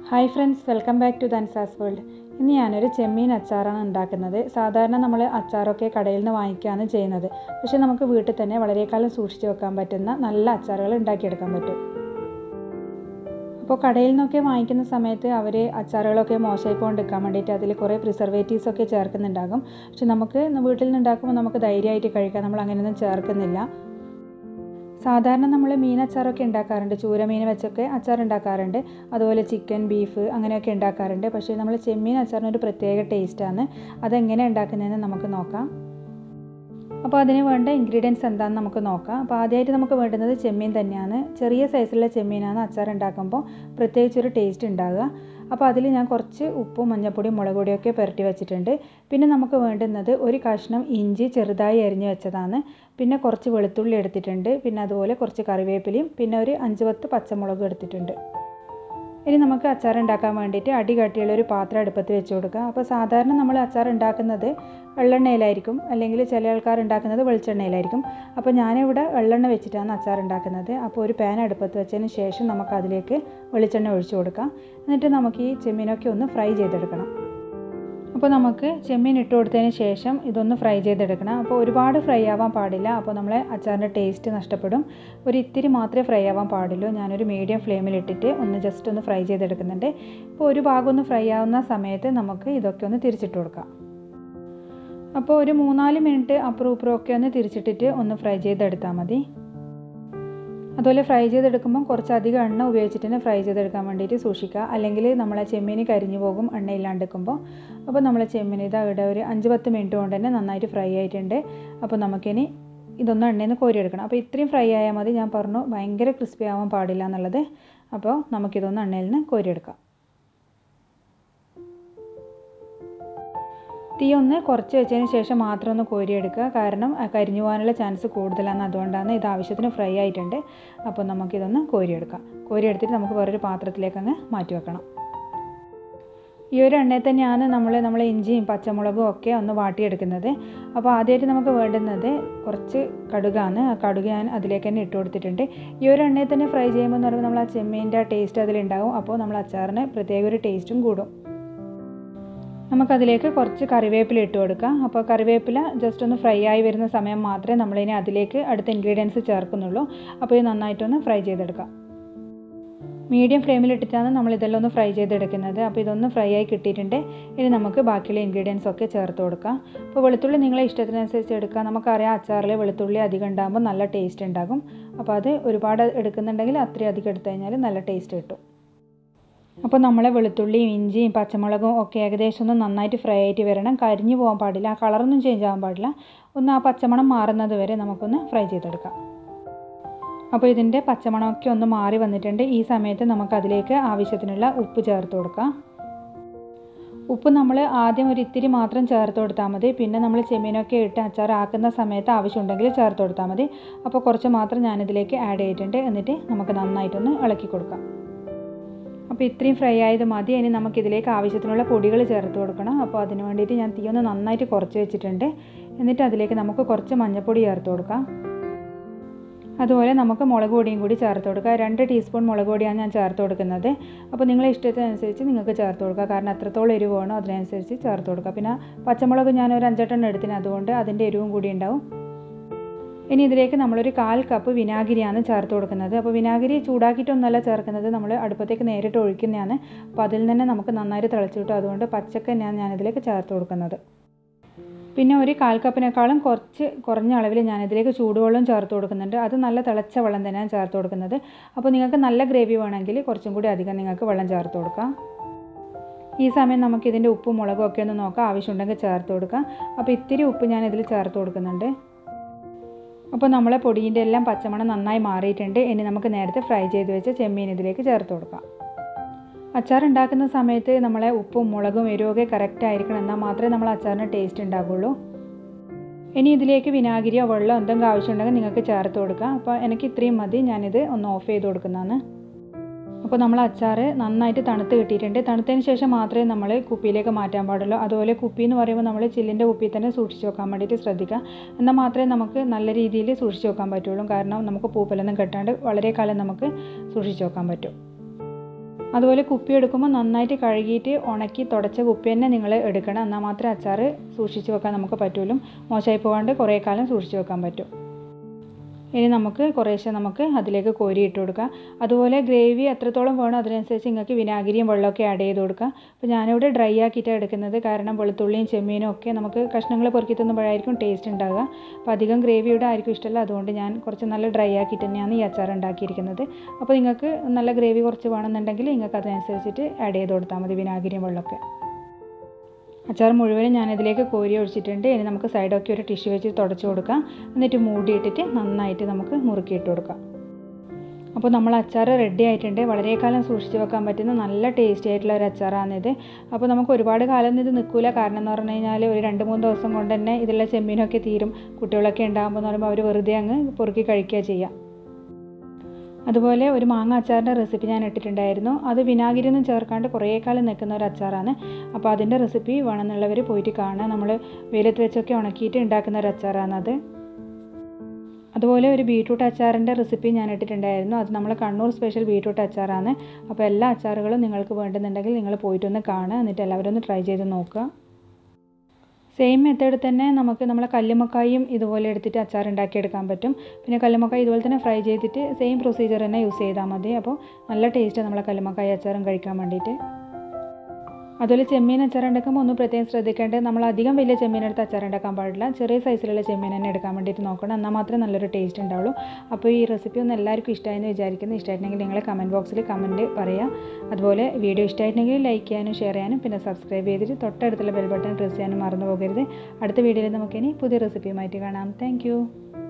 hi friends welcome back to ദൻസാസ് world ഇന്ന് ഞാനൊരു ചെമ്മീൻ അച്ചാറാണ് ഉണ്ടാക്കുന്നത് സാധാരണ നമ്മൾ അച്ചാറൊക്കെ കടയിൽ നിന്ന് വാങ്ങിക്കുകയാണ് ചെയ്യുന്നത് പക്ഷേ നമുക്ക് വീട്ടിൽ തന്നെ വളരെക്കാലം സൂക്ഷിച്ച് വെക്കാൻ പറ്റുന്ന നല്ല അച്ചാറുകൾ ഉണ്ടാക്കിയെടുക്കാൻ പറ്റും അപ്പോൾ കടയിൽ നിന്നൊക്കെ വാങ്ങിക്കുന്ന സമയത്ത് അവർ അച്ചാറുകളൊക്കെ മോശമായി പോകാണ്ടിരിക്കാൻ വേണ്ടിയിട്ട് അതിൽ കുറേ പ്രിസർവേറ്റീവ്സ് ഒക്കെ ചേർക്കുന്നുണ്ടാകും പക്ഷെ നമുക്ക് വീട്ടിൽ നിന്ന് ഉണ്ടാക്കുമ്പോൾ നമുക്ക് ധൈര്യമായിട്ട് കഴിക്കാം നമ്മൾ അങ്ങനെയൊന്നും ചേർക്കുന്നില്ല സാധാരണ നമ്മൾ മീൻ അച്ചാറൊക്കെ ഉണ്ടാക്കാറുണ്ട് ചൂരമീൻ വെച്ചൊക്കെ അച്ചാർ ഉണ്ടാക്കാറുണ്ട് അതുപോലെ ചിക്കൻ ബീഫ് അങ്ങനെയൊക്കെ ഉണ്ടാക്കാറുണ്ട് പക്ഷേ നമ്മൾ ചെമ്മീൻ അച്ചാറിന് ഒരു പ്രത്യേക ടേസ്റ്റാണ് അതെങ്ങനെ ഉണ്ടാക്കുന്നതെന്ന് നമുക്ക് നോക്കാം അപ്പോൾ അതിന് വേണ്ട ഇൻഗ്രീഡിയൻസ് എന്താണെന്ന് നമുക്ക് നോക്കാം അപ്പോൾ ആദ്യമായിട്ട് നമുക്ക് വേണ്ടുന്നത് ചെമ്മീൻ തന്നെയാണ് ചെറിയ സൈസിലുള്ള ചെമ്മീനാണ് അച്ചാർ ഉണ്ടാക്കുമ്പോൾ പ്രത്യേകിച്ചൊരു ടേസ്റ്റ് ഉണ്ടാകുക അപ്പോൾ അതിൽ ഞാൻ കുറച്ച് ഉപ്പും മഞ്ഞൾപ്പൊടിയും മുളക് പൊടിയൊക്കെ പുരട്ടി വെച്ചിട്ടുണ്ട് പിന്നെ നമുക്ക് വേണ്ടുന്നത് ഒരു കഷ്ണം ഇഞ്ചി ചെറുതായി അരിഞ്ഞ് വെച്ചതാണ് പിന്നെ കുറച്ച് വെളുത്തുള്ളി എടുത്തിട്ടുണ്ട് പിന്നെ അതുപോലെ കുറച്ച് കറിവേപ്പിലയും പിന്നെ ഒരു അഞ്ച് പത്ത് പച്ചമുളകും എടുത്തിട്ടുണ്ട് ഇനി നമുക്ക് അച്ചാർ ഉണ്ടാക്കാൻ വേണ്ടിയിട്ട് അടി കട്ടിയുള്ള ഒരു പാത്രം അടുപ്പത്ത് വെച്ച് കൊടുക്കുക അപ്പോൾ സാധാരണ നമ്മൾ അച്ചാർ ഉണ്ടാക്കുന്നത് വെള്ളെണ്ണയിലായിരിക്കും അല്ലെങ്കിൽ ചില ആൾക്കാർ ഉണ്ടാക്കുന്നത് വെളിച്ചെണ്ണയിലായിരിക്കും അപ്പോൾ ഞാനിവിടെ വെള്ളെണ്ണ വെച്ചിട്ടാണ് അച്ചാർ ഉണ്ടാക്കുന്നത് അപ്പോൾ ഒരു പാൻ അടുപ്പത്ത് വെച്ചതിന് ശേഷം നമുക്ക് അതിലേക്ക് വെളിച്ചെണ്ണ ഒഴിച്ചു കൊടുക്കാം എന്നിട്ട് നമുക്ക് ഈ ചെമ്മീനൊക്കെ ഒന്ന് ഫ്രൈ ചെയ്തെടുക്കണം അപ്പോൾ നമുക്ക് ചെമ്മീൻ ഇട്ട് കൊടുത്തതിന് ശേഷം ഇതൊന്ന് ഫ്രൈ ചെയ്തെടുക്കണം അപ്പോൾ ഒരുപാട് ഫ്രൈ ആവാൻ പാടില്ല അപ്പോൾ നമ്മളെ അച്ചാറിൻ്റെ ടേസ്റ്റ് നഷ്ടപ്പെടും ഒരു ഇത്തിരി മാത്രമേ ഫ്രൈ ആവാൻ പാടുള്ളൂ ഞാനൊരു മീഡിയം ഫ്ലെയിമിൽ ഇട്ടിട്ട് ഒന്ന് ജസ്റ്റ് ഒന്ന് ഫ്രൈ ചെയ്തെടുക്കുന്നുണ്ട് ഇപ്പോൾ ഒരു ഭാഗം ഒന്ന് ഫ്രൈ ആവുന്ന സമയത്ത് നമുക്ക് ഇതൊക്കെ ഒന്ന് തിരിച്ചിട്ട് കൊടുക്കാം അപ്പോൾ ഒരു മൂന്നാല് മിനിറ്റ് അപ്പുറം ഇപ്പുറം ഒക്കെ ഒന്ന് തിരിച്ചിട്ടിട്ട് ഒന്ന് ഫ്രൈ ചെയ്തെടുത്താൽ മതി അതുപോലെ ഫ്രൈ ചെയ്തെടുക്കുമ്പോൾ കുറച്ചധികം എണ്ണ ഉപയോഗിച്ചിട്ട് തന്നെ ഫ്രൈ ചെയ്തെടുക്കാൻ വേണ്ടിയിട്ട് സൂക്ഷിക്കുക അല്ലെങ്കിൽ നമ്മളെ ചെമ്മീൻ കരിഞ്ഞു പോകും എണ്ണ ഇല്ലാണ്ടിരിക്കുമ്പോൾ അപ്പോൾ നമ്മളെ ചെമ്മീൻ ഇതാ ഇവിടെ ഒരു അഞ്ച് പത്ത് മിനിറ്റ് കൊണ്ട് തന്നെ നന്നായിട്ട് ഫ്രൈ ആയിട്ടുണ്ട് അപ്പോൾ നമുക്കിനി ഇതൊന്നും എണ്ണയിൽ നിന്ന് കോരിയെടുക്കണം അപ്പോൾ ഇത്രയും ഫ്രൈ ആയാൽ മതി ഞാൻ പറഞ്ഞു ഭയങ്കര ക്രിസ്പി ആവാൻ പാടില്ല എന്നുള്ളത് അപ്പോൾ നമുക്കിതൊന്ന് എണ്ണയിൽ നിന്ന് കോരിയെടുക്കാം തീ ഒന്ന് കുറച്ച് വെച്ചതിന് ശേഷം മാത്രം ഒന്ന് കോരിയെടുക്കുക കാരണം കരിഞ്ഞു പോകാനുള്ള ചാൻസ് കൂടുതലാണ് അതുകൊണ്ടാണ് ഇത് ആവശ്യത്തിന് ഫ്രൈ ആയിട്ടുണ്ട് അപ്പോൾ നമുക്കിതൊന്ന് കോരിയെടുക്കാം കോരിയെടുത്തിട്ട് നമുക്ക് വേറൊരു പാത്രത്തിലേക്ക് അങ്ങ് മാറ്റി വെക്കണം ഈ ഒരു എണ്ണയിൽ തന്നെയാണ് നമ്മൾ നമ്മളെ ഇഞ്ചിയും പച്ചമുളകും ഒക്കെ ഒന്ന് വാട്ടിയെടുക്കുന്നത് അപ്പോൾ ആദ്യമായിട്ട് നമുക്ക് വേണ്ടുന്നത് കുറച്ച് കടുകാണ് ആ കടുക് ഞാൻ അതിലേക്ക് തന്നെ ഇട്ട് കൊടുത്തിട്ടുണ്ട് ഈ ഒരു എണ്ണയിൽ തന്നെ ഫ്രൈ ചെയ്യുമ്പോൾ എന്ന് പറയുമ്പോൾ നമ്മൾ ആ ചെമ്മീൻ്റെ ടേസ്റ്റ് അതിലുണ്ടാവും അപ്പോൾ നമ്മൾ അച്ചാറിന് പ്രത്യേക ഒരു ടേസ്റ്റും കൂടും നമുക്കതിലേക്ക് കുറച്ച് കറിവേപ്പില ഇട്ട് കൊടുക്കാം അപ്പോൾ കറിവേപ്പില ജസ്റ്റ് ഒന്ന് ഫ്രൈ ആയി വരുന്ന സമയം മാത്രമേ നമ്മളിനി അതിലേക്ക് അടുത്ത ഇൻഗ്രീഡിയൻസ് ചേർക്കുന്നുള്ളൂ അപ്പോൾ ഇത് നന്നായിട്ടൊന്ന് ഫ്രൈ ചെയ്തെടുക്കാം മീഡിയം ഫ്ലെയിമിൽ ഇട്ടിട്ടാണ് നമ്മൾ ഇതെല്ലാം ഒന്ന് ഫ്രൈ ചെയ്തെടുക്കുന്നത് അപ്പോൾ ഇതൊന്ന് ഫ്രൈ ആയി കിട്ടിയിട്ടുണ്ട് ഇനി നമുക്ക് ബാക്കിയുള്ള ഇൻഗ്രീഡിയൻസ് ഒക്കെ ചേർത്ത് കൊടുക്കാം അപ്പോൾ വെളുത്തുള്ളി നിങ്ങളെ ഇഷ്ടത്തിനനുസരിച്ച് എടുക്കുക നമുക്കറിയാം അച്ചാറിൽ വെളുത്തുള്ളി അധികം ഉണ്ടാകുമ്പോൾ നല്ല ടേസ്റ്റ് ഉണ്ടാകും അപ്പോൾ അത് ഒരുപാട് എടുക്കുന്നുണ്ടെങ്കിൽ അത്രയും അധികം എടുത്തു കഴിഞ്ഞാൽ നല്ല ടേസ്റ്റ് കിട്ടും അപ്പോൾ നമ്മളെ വെളുത്തുള്ളിയും ഇഞ്ചിയും പച്ചമുളകും ഒക്കെ ഏകദേശം ഒന്ന് നന്നായിട്ട് ഫ്രൈ ആയിട്ട് വരണം കരിഞ്ഞു പോകാൻ പാടില്ല ആ കളറൊന്നും ചേഞ്ച് ആകാൻ പാടില്ല ഒന്ന് ആ പച്ചമണം മാറുന്നത് വരെ നമുക്കൊന്ന് ഫ്രൈ ചെയ്തെടുക്കാം അപ്പോൾ ഇതിൻ്റെ പച്ചമണമൊക്കെ ഒന്ന് മാറി വന്നിട്ടുണ്ട് ഈ സമയത്ത് നമുക്കതിലേക്ക് ആവശ്യത്തിനുള്ള ഉപ്പ് ചേർത്ത് കൊടുക്കാം ഉപ്പ് നമ്മൾ ആദ്യം ഒരു ഇത്തിരി മാത്രം ചേർത്ത് കൊടുത്താൽ മതി പിന്നെ നമ്മൾ ചെമ്മീനൊക്കെ ഇട്ട് അച്ചാർ ആക്കുന്ന സമയത്ത് ആവശ്യമുണ്ടെങ്കിൽ ചേർത്ത് കൊടുത്താൽ മതി അപ്പോൾ കുറച്ച് മാത്രം ഞാനിതിലേക്ക് ആഡ് ചെയ്തിട്ടുണ്ട് എന്നിട്ട് നമുക്ക് നന്നായിട്ടൊന്ന് ഇളക്കി കൊടുക്കാം അപ്പോൾ ഇത്രയും ഫ്രൈ ആയത് മതി ഇനി നമുക്കിതിലേക്ക് ആവശ്യത്തിനുള്ള പൊടികൾ ചേർത്ത് കൊടുക്കണം അപ്പോൾ അതിന് വേണ്ടിയിട്ട് ഞാൻ തീ ഒന്ന് നന്നായിട്ട് കുറച്ച് വെച്ചിട്ടുണ്ട് എന്നിട്ട് അതിലേക്ക് നമുക്ക് കുറച്ച് മഞ്ഞൾപ്പൊടി ചേർത്ത് കൊടുക്കാം അതുപോലെ നമുക്ക് മുളക് പൊടിയും കൂടി ചേർത്ത് കൊടുക്കുക രണ്ട് ടീസ്പൂൺ മുളക് പൊടിയാണ് ഞാൻ ചേർത്ത് കൊടുക്കുന്നത് അപ്പോൾ നിങ്ങളെ ഇഷ്ടത്തിനനുസരിച്ച് നിങ്ങൾക്ക് ചേർത്ത് കൊടുക്കുക കാരണം എത്രത്തോളം എരിവ് വേണോ അതിനനുസരിച്ച് ചേർത്ത് കൊടുക്കുക പിന്നെ പച്ചമുളക് ഞാൻ ഒരു അഞ്ചെട്ടെണ്ണം എടുത്തിന് അതുകൊണ്ട് അതിൻ്റെ എരിവും കൂടി ഉണ്ടാവും ഇനി ഇതിലേക്ക് നമ്മളൊരു കാൽ കപ്പ് വിനാഗിരിയാണ് ചേർത്ത് കൊടുക്കുന്നത് അപ്പോൾ വിനാഗിരി ചൂടാക്കിയിട്ടൊന്നുമല്ല ചേർക്കുന്നത് നമ്മൾ അടുപ്പത്തേക്ക് നേരിട്ട് ഒഴിക്കുന്നതാണ് അപ്പോൾ അതിൽ തന്നെ നമുക്ക് നന്നായിട്ട് തിളച്ച് കിട്ടും അതുകൊണ്ട് പച്ചക്ക തന്നെയാണ് ഞാനിതിലേക്ക് ചേർത്ത് കൊടുക്കുന്നത് പിന്നെ ഒരു കാൽ കപ്പിനേക്കാളും കുറച്ച് കുറഞ്ഞ അളവിൽ ഞാനിതിലേക്ക് ചൂടുവെള്ളം ചേർത്ത് കൊടുക്കുന്നുണ്ട് അത് നല്ല തിളച്ച വെള്ളം തന്നെയാണ് ചേർത്ത് കൊടുക്കുന്നത് അപ്പോൾ നിങ്ങൾക്ക് നല്ല ഗ്രേവി വേണമെങ്കിൽ കുറച്ചും കൂടി അധികം നിങ്ങൾക്ക് വെള്ളം ചേർത്ത് കൊടുക്കാം ഈ സമയം നമുക്ക് ഇതിൻ്റെ ഉപ്പും മുളകും ഒക്കെ ഒന്ന് നോക്കാം ആവശ്യമുണ്ടെങ്കിൽ ചേർത്ത് കൊടുക്കാം അപ്പോൾ ഇത്തിരി ഉപ്പ് ഞാൻ ഇതിൽ ചേർത്ത് കൊടുക്കുന്നുണ്ട് അപ്പോൾ നമ്മളെ പൊടിൻ്റെ എല്ലാം പച്ചമണം നന്നായി മാറിയിട്ടുണ്ട് ഇനി നമുക്ക് നേരത്തെ ഫ്രൈ ചെയ്ത് വെച്ച ചെമ്മീൻ ഇതിലേക്ക് ചേർത്ത് കൊടുക്കാം അച്ചാർ ഉണ്ടാക്കുന്ന സമയത്ത് നമ്മളെ ഉപ്പും മുളകും എരിവൊക്കെ കറക്റ്റ് ആയിരിക്കണം എന്നാൽ മാത്രമേ നമ്മൾ അച്ചാറിന് ടേസ്റ്റ് ഉണ്ടാകുള്ളൂ ഇനി ഇതിലേക്ക് വിനാഗിരിയോ വെള്ളം എന്തെങ്കിലും ആവശ്യമുണ്ടെങ്കിൽ നിങ്ങൾക്ക് ചേർത്ത് കൊടുക്കാം അപ്പോൾ എനിക്ക് ഇത്രയും മതി ഞാനിത് ഒന്ന് ഓഫ് ചെയ്ത് കൊടുക്കുന്നതാണ് അപ്പോൾ നമ്മൾ അച്ചാർ നന്നായിട്ട് തണുത്ത് കിട്ടിയിട്ടുണ്ട് തണുത്തതിന് ശേഷം മാത്രമേ നമ്മൾ കുപ്പിയിലേക്ക് മാറ്റാൻ പാടുള്ളൂ അതുപോലെ കുപ്പി എന്ന് പറയുമ്പോൾ നമ്മൾ ചില്ലിൻ്റെ കുപ്പിയിൽ തന്നെ സൂക്ഷിച്ച് വെക്കാൻ വേണ്ടിയിട്ട് ശ്രദ്ധിക്കുക എന്നാൽ മാത്രമേ നമുക്ക് നല്ല രീതിയിൽ സൂക്ഷിച്ച് വെക്കാൻ പറ്റുള്ളൂ കാരണം നമുക്ക് പൂപ്പലൊന്നും കെട്ടാണ്ട് വളരെ കാലം നമുക്ക് സൂക്ഷിച്ച് വെക്കാൻ പറ്റും അതുപോലെ കുപ്പി എടുക്കുമ്പോൾ നന്നായിട്ട് കഴുകിയിട്ട് ഉണക്കി തുടച്ച കുപ്പി തന്നെ നിങ്ങൾ എടുക്കണം എന്നാൽ മാത്രമേ അച്ചാർ സൂക്ഷിച്ച് വെക്കാൻ നമുക്ക് പറ്റുള്ളൂ മോശമായി പോകാണ്ട് കുറേ കാലം സൂക്ഷിച്ച് വെക്കാൻ പറ്റും ഇനി നമുക്ക് കുറേശ്ശെ നമുക്ക് അതിലേക്ക് കോരി ഇട്ട് കൊടുക്കാം അതുപോലെ ഗ്രേവി എത്രത്തോളം വേണോ അതിനനുസരിച്ച് നിങ്ങൾക്ക് വിനാഗിരിയും വെള്ളമൊക്കെ ആഡ് ചെയ്ത് കൊടുക്കാം അപ്പോൾ ഞാനിവിടെ ഡ്രൈ ആക്കിയിട്ടാണ് എടുക്കുന്നത് കാരണം വെളുത്തുള്ളിയും ചെമ്മീനും ഒക്കെ നമുക്ക് കഷ്ണങ്ങൾ പൊറുക്കി തിന്നുമ്പോഴായിരിക്കും ടേസ്റ്റ് ഉണ്ടാകുക അപ്പോൾ അധികം ഗ്രേവിയുടെ ആയിരിക്കും ഇഷ്ടമല്ല അതുകൊണ്ട് ഞാൻ കുറച്ച് നല്ല ഡ്രൈ ആക്കിയിട്ട് തന്നെയാണ് ഈ അച്ചാർ ഉണ്ടാക്കിയിരിക്കുന്നത് അപ്പോൾ നിങ്ങൾക്ക് നല്ല ഗ്രേവി കുറച്ച് വേണമെന്നുണ്ടെങ്കിൽ നിങ്ങൾക്ക് അതിനനുസരിച്ചിട്ട് ആഡ് ചെയ്ത് കൊടുത്താൽ മതി വിനാഗിരിയും വെള്ളമൊക്കെ അച്ചാർ മുഴുവനും ഞാനിതിലേക്ക് കോരി ഒഴിച്ചിട്ടുണ്ട് ഇനി നമുക്ക് സൈഡൊക്കെ ഒരു ടിഷ്യൂ വെച്ച് തുടച്ച് കൊടുക്കാം എന്നിട്ട് മൂടിയിട്ടിട്ട് നന്നായിട്ട് നമുക്ക് മുറുക്കിയിട്ട് കൊടുക്കാം അപ്പോൾ നമ്മൾ അച്ചാർ റെഡി ആയിട്ടുണ്ട് വളരെ കാലം സൂക്ഷിച്ച് വെക്കാൻ പറ്റുന്ന നല്ല ടേസ്റ്റി ആയിട്ടുള്ള ഒരു അച്ചാറാണിത് അപ്പോൾ നമുക്ക് ഒരുപാട് കാലം ഇത് നിൽക്കില്ല കാരണം എന്ന് പറഞ്ഞു കഴിഞ്ഞാൽ ഒരു രണ്ട് മൂന്ന് ദിവസം കൊണ്ട് തന്നെ ഇതിലുള്ള ചെമ്മീനൊക്കെ തീരും കുട്ടികളൊക്കെ ഉണ്ടാകുമ്പോൾ എന്ന് പറയുമ്പോൾ അവർ വെറുതെ അങ്ങ് പൊറുക്കി കഴിക്കുക ചെയ്യാം അതുപോലെ ഒരു മാങ്ങ അച്ചാറിൻ്റെ റെസിപ്പി ഞാൻ ഇട്ടിട്ടുണ്ടായിരുന്നു അത് വിനാഗിരി ഒന്നും ചേർക്കാണ്ട് കുറേ കാലം നിൽക്കുന്ന ഒരു അച്ചാറാണ് അപ്പോൾ അതിൻ്റെ റെസിപ്പി വേണമെന്നുള്ളവർ പോയിട്ട് കാണുക നമ്മൾ വെയിലത്ത് വെച്ചൊക്കെ ഉണക്കിയിട്ട് ഉണ്ടാക്കുന്ന ഒരു അച്ചാറാണത് അതുപോലെ ഒരു ബീട്രൂട്ട് അച്ചാറിൻ്റെ റെസിപ്പി ഞാൻ ഇട്ടിട്ടുണ്ടായിരുന്നു അത് നമ്മൾ കണ്ണൂർ സ്പെഷ്യൽ ബീട്രൂട്ട് അച്ചാറാണ് അപ്പോൾ എല്ലാ അച്ചാറുകളും നിങ്ങൾക്ക് വേണ്ടുന്നുണ്ടെങ്കിൽ നിങ്ങൾ പോയിട്ടൊന്ന് കാണുക എന്നിട്ട് എല്ലാവരും ഒന്ന് ട്രൈ ചെയ്ത് നോക്കുക സെയിം മെത്തേഡ് തന്നെ നമുക്ക് നമ്മളെ കല്ലുമക്കായും ഇതുപോലെ എടുത്തിട്ട് അച്ചാർ ഉണ്ടാക്കിയെടുക്കാൻ പറ്റും പിന്നെ കല്ലുമക്കായ ഇതുപോലെ തന്നെ ഫ്രൈ ചെയ്തിട്ട് സെയിം പ്രൊസീജിയർ തന്നെ യൂസ് ചെയ്താൽ മതി അപ്പോൾ നല്ല ടേസ്റ്റ് നമ്മളെ കല്ലുമക്കായ അച്ചാറും കഴിക്കാൻ വേണ്ടിയിട്ട് അതുപോലെ ചെമ്മീൻ അച്ചാർ ഉണ്ടാക്കുമ്പോൾ ഒന്ന് പ്രത്യേകം ശ്രദ്ധിക്കേണ്ടത് നമ്മൾ അധികം വലിയ ചെമ്മീൻ എടുത്ത് അച്ചാർ ഉണ്ടാക്കാൻ പാടില്ല ചെറിയ സൈസിലുള്ള ചെമ്മീൻ തന്നെ എടുക്കാൻ വേണ്ടിയിട്ട് നോക്കണം എന്നാൽ മാത്രമേ നല്ലൊരു ടേസ്റ്റ് ഉണ്ടാവുള്ളൂ അപ്പോൾ ഈ റെസിപ്പി ഒന്ന് എല്ലാവർക്കും ഇഷ്ടമായെന്ന് വിചാരിക്കുന്നു ഇഷ്ടമായിട്ടുണ്ടെങ്കിൽ നിങ്ങൾ കമൻറ്റ് ബോക്സിൽ കമൻറ്റ് പറയുക അതുപോലെ വീഡിയോ ഇഷ്ടമായിട്ടുണ്ടെങ്കിൽ ലൈക്ക് ചെയ്യാനും ഷെയർ ചെയ്യാനും പിന്നെ സബ്സ്ക്രൈബ് ചെയ്തിട്ട് തൊട്ടടുത്തുള്ള ബെൽ ബട്ടൺ പ്രസ് ചെയ്യാനും മറന്നു പോകരുത് അടുത്ത വീഡിയോയിൽ നമുക്കിനി പുതിയ റെസിപ്പിയുമായിട്ട് കാണാം താങ്ക്